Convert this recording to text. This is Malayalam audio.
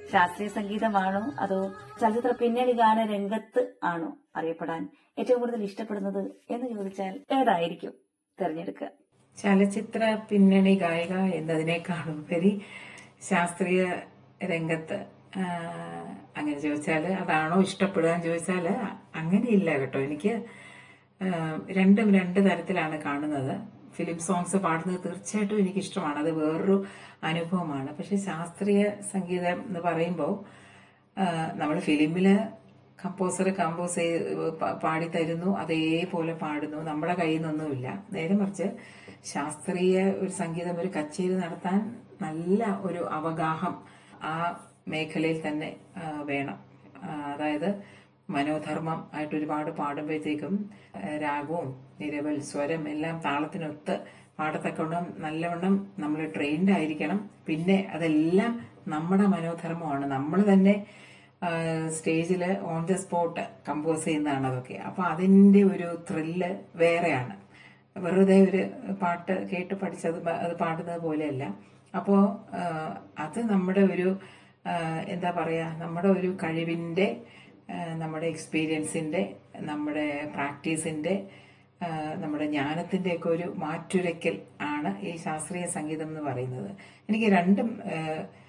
ശാസ്ത്രീയ സംഗീതമാണോ അതോ ചലച്ചിത്ര പിന്നണി ഗാന രംഗത്ത് ആണോ അറിയപ്പെടാൻ ഏറ്റവും കൂടുതൽ ഇഷ്ടപ്പെടുന്നത് എന്ന് ചോദിച്ചാൽ ഏതായിരിക്കും തിരഞ്ഞെടുക്കുക ചലച്ചിത്ര പിന്നണി ഗായിക എന്നതിനേക്കാളുപരി ശാസ്ത്രീയ രംഗത്ത് ആ, അങ്ങനെ ചോദിച്ചാൽ അതാണോ ഇഷ്ടപ്പെടുക എന്ന് ചോദിച്ചാൽ അങ്ങനെയില്ല കേട്ടോ എനിക്ക് ആ, രണ്ടും രണ്ട് തരത്തിലാണ് കാണുന്നത് ഫിലിം സോങ്സ് പാടുന്നത് തീർച്ചയായിട്ടും എനിക്ക് ഇഷ്ടമാണ് അത് വേറൊരു അനുഭവമാണ് പക്ഷെ ശാസ്ത്രീയ സംഗീതം എന്ന് പറയുമ്പോൾ നമ്മൾ ഫിലിമില് കമ്പോസർ കമ്പോസ് ചെയ്ത് പ- പാടിത്തരുന്നു അതേപോലെ പാടുന്നു നമ്മുടെ കയ്യിൽ നിന്നൊന്നുമില്ല നേരെ മറിച്ച് ശാസ്ത്രീയ ഒരു സംഗീതം ഒരു കച്ചേരി നടത്താൻ നല്ല ഒരു അവഗാഹം ആ മേഖലയിൽ തന്നെ ആ, വേണം ആ, അതായത് മനോധർമ്മം ആയിട്ട് ഒരുപാട് പാടുമ്പോഴത്തേക്കും ആ, രാഗവും നിരവൽ സ്വരം എല്ലാം താളത്തിനൊത്ത് പാടത്തക്കവണ്ണം നല്ലവണ്ണം നമ്മൾ ട്രെയിൻഡ് ആയിരിക്കണം പിന്നെ അതെല്ലാം നമ്മുടെ മനോധർമ്മമാണ് നമ്മൾ തന്നെ സ്റ്റേജിൽ ഓൺ ദ സ്പോട്ട് കമ്പോസ് ചെയ്യുന്നതാണ് അതൊക്കെ അപ്പൊ അതിന്റെ ഒരു ത്രില്ല് വേറെയാണ് വെറുതെ ഒരു പാട്ട് കേട്ട് പഠിച്ചത് പ- അത് പാടുന്നത് പോലെയല്ല അപ്പോ ആ, അത് നമ്മുടെ ഒരു ആ, എന്താ പറയാ നമ്മുടെ ഒരു കഴിവിന്റെ ആ, നമ്മുടെ എക്സ്പീരിയൻസിന്റെ നമ്മുടെ പ്രാക്ടീസിന്റെ ആ, നമ്മുടെ ജ്ഞാനത്തിന്റെ ഒക്കെ ഒരു മാറ്റുരയ്ക്കൽ ആണ് ഈ ശാസ്ത്രീയ സംഗീതം എന്ന് പറയുന്നത് എനിക്ക് രണ്ടും ആ,